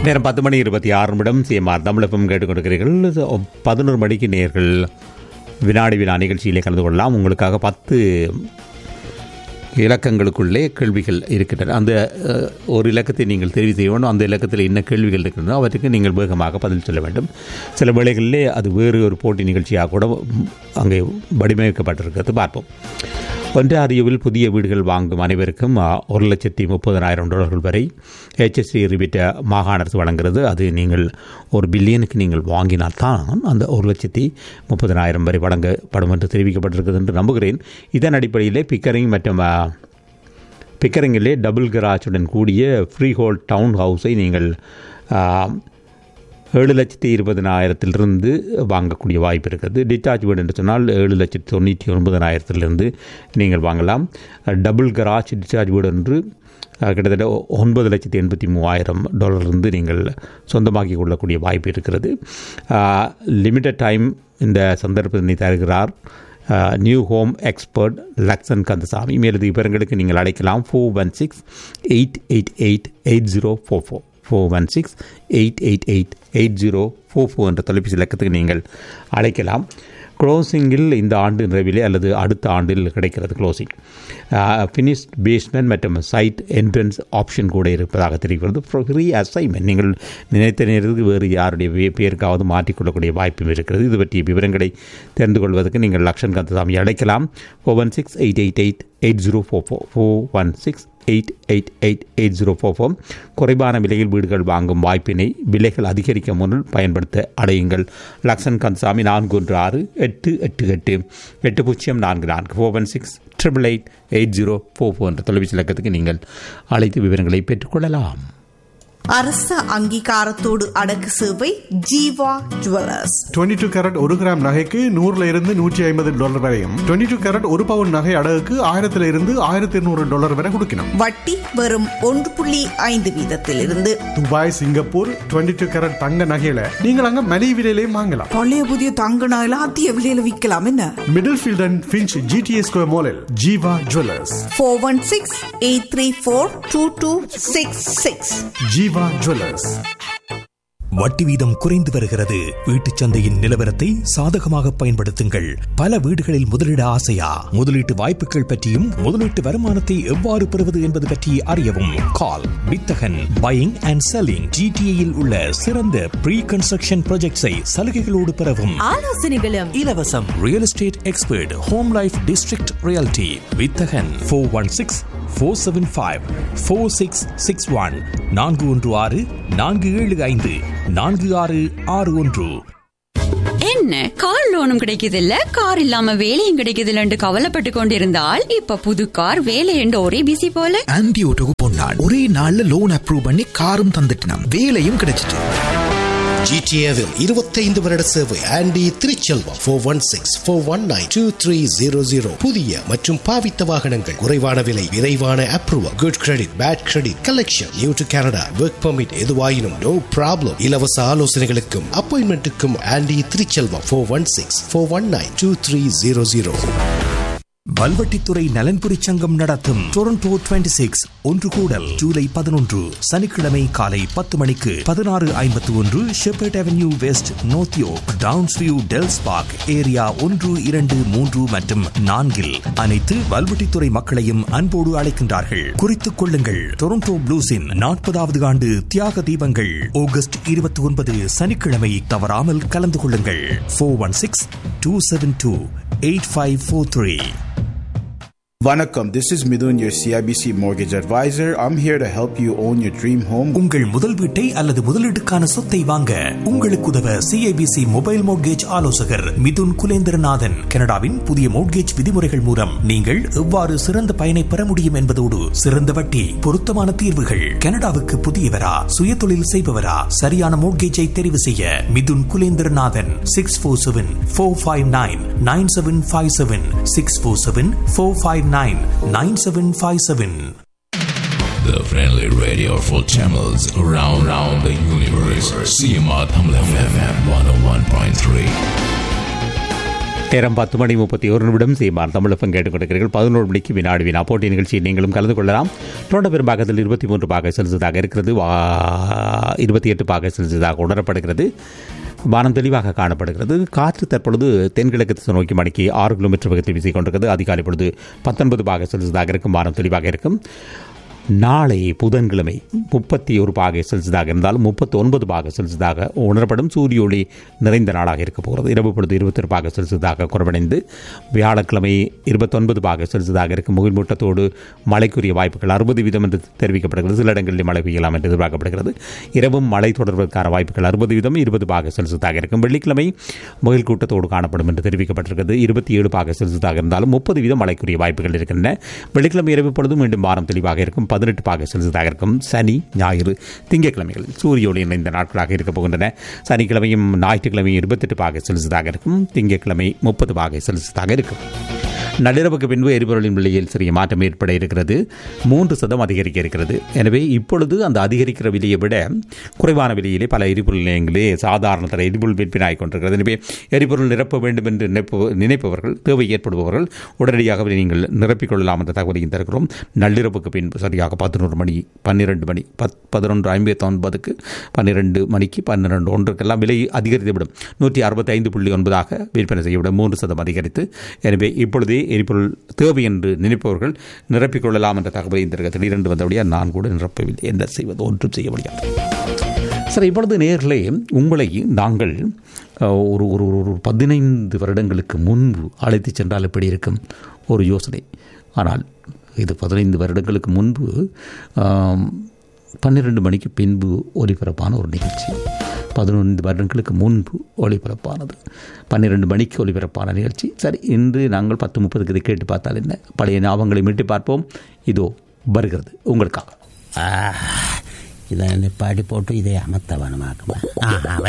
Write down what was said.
நேரம் பத்து மணி இருபத்தி ஆறு நிமிடம் சிஎம்ஆர் தமிழப்பம் கேட்டுக்கொண்டிருக்கிறீர்கள் பதினோரு மணிக்கு நேர்கள் வினாடி வினா நிகழ்ச்சியிலே கலந்து கொள்ளலாம் உங்களுக்காக பத்து இலக்கங்களுக்குள்ளே கேள்விகள் இருக்கின்றன அந்த அஹ், ஒரு இலக்கத்தை நீங்கள் தெரிவு செய்ய வேண்டும் அந்த இலக்கத்தில் என்ன கேள்விகள் இருக்கின்றன அவற்றுக்கு நீங்கள் வேகமாக பதில் சொல்ல வேண்டும் சில வேளைகளிலே அது வேறு ஒரு போட்டி நிகழ்ச்சியாக கூட ம், அங்கே வடிவமைக்கப்பட்டிருக்கிறது பார்ப்போம் ஒன்றாரியோவில் புதிய வீடுகள் வாங்கும் அனைவருக்கும் அ, ஒரு லட்சத்தி முப்பதனாயிரம் டாலர்கள் வரை ஹெச்எஸ்டி ரிபிட்ட மாகாண அரசு வழங்குகிறது அது நீங்கள் ஒரு பில்லியனுக்கு நீங்கள் வாங்கினால் தான் அந்த ஒரு லட்சத்தி முப்பதனாயிரம் வரை வழங்கப்படும் என்று தெரிவிக்கப்பட்டிருக்கிறது என்று நம்புகிறேன் இதன் அடிப்படையிலே பிக்கரிங் மற்றும் அ, பிக்கரிங்கிலே டபுள் கராஜுடன் கூடிய ஃப்ரீ ஹோல் டவுன் ஹவுஸை நீங்கள் ஆ, ஏழு லட்சத்தி இருபதனாயிரத்திலிருந்து வாங்கக்கூடிய வாய்ப்பு இருக்கிறது டிட்டாச் வீடு என்று சொன்னால் ஏழு லட்சத்தி தொண்ணூற்றி ஒன்பதனாயிரத்திலிருந்து நீங்கள் வாங்கலாம் டபுள் கராஜ் டிட்டாச் வீடு என்று அஹ், கிட்டத்தட்ட ஒ- ஒன்பது லட்சத்தி எண்பத்தி மூவாயிரம் டாலர்லேருந்து நீங்கள் சொந்தமாக்கி கொள்ளக்கூடிய வாய்ப்பு இருக்கிறது லிமிட்டட் டைம் இந்த சந்தர்ப்பத்தினை தருகிறார் new home expert Lakshan Kandasamy மேலது விவரங்களுக்கு நீங்கள் அழைக்கலாம் four one six eight eight eight eight zero four four four one six eight eight eight eight zero four four என்ற தொலைபேசி இலக்கத்துக்கு நீங்கள் அழைக்கலாம் க்ளோசிங்கில் இந்த ஆண்டு நிறைவிலே அல்லது அடுத்த ஆண்டில் கிடைக்கிறது க்ளோசிங் ஃபினிஷ்ட் பேஸ்மெண்ட் மற்றும் சைட் என்ட்ரன்ஸ் ஆப்ஷன் கூட இருப்பதாக தெரிகிறது ஃப்ரீ அசைன்மெண்ட் நீங்கள் நினைத்த நேரத்துக்கு வேறு யாருடைய வே- பேருக்காவது மாற்றிக்கொள்ளக்கூடிய வாய்ப்பும் இருக்கிறது இது பற்றிய விவரங்களை தெரிந்து கொள்வதற்கு நீங்கள் லக்ஷன் கந்தசாமி அழைக்கலாம் four one six eight eight eight eight zero four four four one six eight eight eight eight zero four four குறைவான விலையில் வீடுகள் வாங்கும் வாய்ப்பினை விலைகள் அதிகரிக்க முன்னில் பயன்படுத்த அடையுங்கள் லக்ஷன் கந்தசாமி நான்கு ஒன்று ஆறு எட்டு எட்டு எட்டு எட்டு பூஜ்ஜியம் நான்கு நான்கு four one six triple eight eight zero four four என்ற தொலைபேசி இலக்கத்துக்கு நீங்கள் அழைத்து விவரங்களை பெற்றுக்கொள்ளலாம் அரச அங்கீகாரத்தோடு அடக்கு சேவை ஜீவா ஜுவல்லர்ஸ் 22 டூ கேரட் ஒரு கிராம் நகைக்கு நூறுல இருந்து நூற்றி ஐம்பது டாலர் வரையும் 22 டூ கேரட் ஒரு பவுன் நகை அடகுக்கு ஆயிரத்துல இருந்து ஆயிரத்தி இருநூறு டாலர் வரை கொடுக்கணும் வட்டி வெறும் ஒன்று புள்ளி ஐந்து வீதத்திலிருந்து துபாய் சிங்கப்பூர் 22 டூ கேரட் தங்க நகையில நீங்கள் அங்க மலிவு விலையிலையும் வாங்கலாம் பழைய புதிய தங்க நகையில அதிக விலையில விற்கலாம் என்ன Middlefield and Finch GTA square மாலில் Jeeva jewellers four one six eight three four two two six six Jeeva jewellers வட்டி வீதம் குறைந்து வருகிறது வீட்டுச் சந்தையின் நிலவரத்தை சாதகமாக பயன்படுத்துங்கள் பல வீடுகளில் முதலீட ஆசையா முதலீட்டு வாய்ப்புகள் பற்றியும் முதலீட்டு வருமானத்தை எவ்வாறு பெறுவது என்பது பற்றி அறியவும் கால் வித்தகன் பையிங் அண்ட் செல்லிங் ஜிடிஏயில் உள்ள சிறந்த ப்ரீ கன்ஸ்ட்ரக்ஷன் ப்ராஜெக்ட்ஸை சலுகைகளோடு பெறவும் ஆலோசனைகளும் இலவசம் real estate expert home life district reality Vithagan four one six four seven five four six six one நான்கு ஒன்று ஆறு நான்கு ஏழு ஐந்து நான்கு ஆறு ஆறு ஒன்று என்ன கார் லோனும் கிடைக்குது இல்ல கார் இல்லாம வேலையும் கிடைக்குது இல்லன்னு கவலைப்பட்டு கொண்டிருந்தால் இப்ப புது கார் வேலை என்று ஒரே பிசி போல ஆன்டி ஓட்டோக்கு போனாள் ஒரே நாள்ல லோன் அப்ரூவ் பண்ணி காரும் தந்துட்டினாம் வேலையும் கிடைச்சிட்டு ஜிடிஏவில் இருபத்தைந்து வருட சேவை Andy Thiruchelvam four one six four one nine two three zero zero புதிய மற்றும் பாவித்த வாகனங்கள் குறைவான விலை விரைவான approval good credit bad credit collection new to Canada work permit எதுவாயினும் நோ ப்ராப்ளம் இலவச ஆலோசனைகளுக்கும் அப்பாயின்மெண்ட்டுக்கும் Andy Thiruchelvam four one six four one nine two three zero zero Valvettithurai நலன்புரி சங்கம் நடத்தும் டொரண்டோ 26 சிக்ஸ் ஒன்று கூடல் ஜூலை பதினொன்று சனிக்கிழமை காலை பத்து மணிக்கு பதினாறு ஐம்பத்தி ஒன்று Sheppard Avenue West North York Downsview Dells park area ஒன்று இரண்டு மூன்று மற்றும் நான்கில் அனைத்து வல்வெட்டித்துறை மக்களையும் அன்போடு அழைக்கின்றார்கள் குறித்துக் கொள்ளுங்கள் டொரண்டோ ப்ளூஸின் நாற்பதாவது ஆண்டு தியாக தீபங்கள் ஆகஸ்ட் இருபத்தி ஒன்பது சனிக்கிழமை தவறாமல் கலந்து கொள்ளுங்கள் four one six two seven two eight five four three Vanakkam, this is Midun, your CIBC mortgage advisor. I'm here to help you own your dream home. உங்கள் முதல் வீட்டை அல்லது முதலீட்டுக்கான சொத்தை வாங்க உங்களுக்கு உதவ சிஐபிசி மொபைல் மோட்கேஜ் ஆலோசகர் மிதுன் குலேந்திரநாதன் கனடாவின் புதிய மோட்கேஜ் விதிமுறைகள் மூலம் நீங்கள் எவ்வாறு சிறந்த பயனை பெற முடியும் என்பதோடு சிறந்த வட்டி பொருத்தமான தீர்வுகள் கனடாவுக்கு புதியவரா சுய தொழில் செய்பவரா சரியான மோட்கேஜை தெரிவு செய்ய Mithun Kulendranathan six four seven four five nine nine seven five seven six four seven four five nine nine seven five seven The friendly radio for channels around, around the universe. CMR Tamil FM 101.3. நேரம் பத்து மணி முப்பத்தி ஒரு நிமிடம் சீமான் தமிழகம் கேட்டுக் கொடுக்கிறீர்கள் பதினோரு மணிக்கு வினாடி வினா போட்டி நிகழ்ச்சியில் நீங்களும் கலந்து கொள்ளலாம் டொரண்டோ பெரும்பாக்கத்தில் இருபத்தி மூன்று பாக செல்சியஸாக இருக்கிறது வா இருபத்தி எட்டு பாக செல்சியஸாக உணரப்படுகிறது வானம் தெளிவாக காணப்படுகிறது காற்று தற்பொழுது தென்கிழக்கு திசை நோக்கி மணிக்கு ஆறு கிலோமீட்டர் வேகத்தில் வீசிக் கொண்டிருக்கிறது அதிகாலை பொழுது பத்தொன்பது பாக செல்சியஸாக இருக்கும் வானம் தெளிவாக இருக்கும் நாளை புதன்கிழமை முப்பத்தி ஒரு பாகை செல்சியஸாக இருந்தாலும் முப்பத்தி ஒன்பது பாக செல்சியஸாக உணரப்படும் சூரிய ஒளி நிறைந்த நாளாக இருக்க போகிறது இரவு பொழுது இருபத்தொரு பாக செல்சியஸாக குறைவடைந்து வியாழக்கிழமை இருபத்தொன்பது பாக செல்சியஸாக இருக்கும் முகில்மூட்டத்தோடு மழைக்குரிய வாய்ப்புகள் அறுபது வீதம் என்று தெரிவிக்கப்படுகிறது சில இடங்களில் மழை பெய்யலாம் என்று எதிர்பார்க்கப்படுகிறது இரவும் மழை தொடர்வதற்கான வாய்ப்புகள் அறுபது வீதம் இருபது பாக செல்சியஸாக இருக்கும் வெள்ளிக்கிழமை முகில் கூட்டத்தோடு காணப்படும் என்று தெரிவிக்கப்பட்டிருக்கிறது இருபத்தி ஏழு பாக செல்சியஸாக இருந்தாலும் முப்பது வீதம் மழைக்குரிய வாய்ப்புகள் இருக்கின்றன வெள்ளிக்கிழமை இரவு பொழுது மீண்டும் வாரம் தெளிவாக இருக்கும் பதினெட்டு பாக செல்சியஸாக இருக்கும் சனி ஞாயிறு திங்கட்கிழமைகள் சூரிய ஒளி நிறைந்த நாட்களாக இருக்கப் போகின்றன சனிக்கிழமையும் ஞாயிற்றுக்கிழமையும் இருபத்தெட்டு பாக செல்சியஸாக இருக்கும் திங்கட்கிழமை முப்பது பாக செல்சியஸாக இருக்கும் நள்ளிரவுக்கு பின்பு எரிபொருளின் விலையில் சிறிய மாற்றம் ஏற்பட இருக்கிறது மூன்று சதம் அதிகரிக்க இருக்கிறது எனவே இப்பொழுது அந்த அதிகரிக்கிற விலையை விட குறைவான விலையிலே பல எரிபொருள் நிலையங்களே சாதாரண தர எரிபொருள் விற்பனை கொண்டிருக்கிறது எனவே எரிபொருள் நிரப்ப வேண்டும் என்று நினைப்பு நினைப்பவர்கள் தேவை ஏற்படுபவர்கள் உடனடியாகவே நீங்கள் நிரப்பிக் கொள்ளலாம் என்ற தகவலையும் தருகிறோம் நள்ளிரவுக்கு பின்பு சரியாக பதினோரு மணி பன்னிரெண்டு மணி பத் பதினொன்று ஐம்பத்தி ஒன்பதுக்கு பன்னிரெண்டு மணிக்கு பன்னிரெண்டு ஒன்றுக்கெல்லாம் விலை அதிகரித்துவிடும் நூற்றி அறுபத்தி ஐந்து புள்ளி ஒன்பதாக விற்பனை செய்யவிடும் மூன்று சதம் அதிகரித்து எனவே இப்பொழுதே எரிபொருள் தேவை என்று நினைப்பவர்கள் நிரப்பிக் கொள்ளலாம் என்ற தகவலை இந்த திடீரென்று வந்தபடியாக நான் கூட நிரப்பவில்லை என்ன செய்வது ஒன்றும் செய்ய முடியாது சரி இப்பொழுது நேர்களே உங்களை நாங்கள் அஹ், ஒரு ஒரு ஒரு ஒரு பதினைந்து வருடங்களுக்கு முன்பு அழைத்து சென்றால் எப்படி இருக்கும் ஒரு யோசனை ஆனால் இது பதினைந்து வருடங்களுக்கு முன்பு ஆம், பன்னிரண்டு மணிக்கு பின்பு ஒலிபரப்பான ஒரு நிகழ்ச்சி பதினொன்று வருடங்களுக்கு முன்பு ஒளிபரப்பானது பன்னிரெண்டு மணிக்கு ஒளிபரப்பான நிகழ்ச்சி சரி இன்று நாங்கள் பத்து முப்பதுக்கு இதை கேட்டு பார்த்தால் என்ன பழைய ஞாபகங்களை மீட்டு பார்ப்போம் இதோ வருகிறது உங்களுக்காக இதை நிப்பாடி போட்டு இதை அமர்த்த வேணுமாக்குமா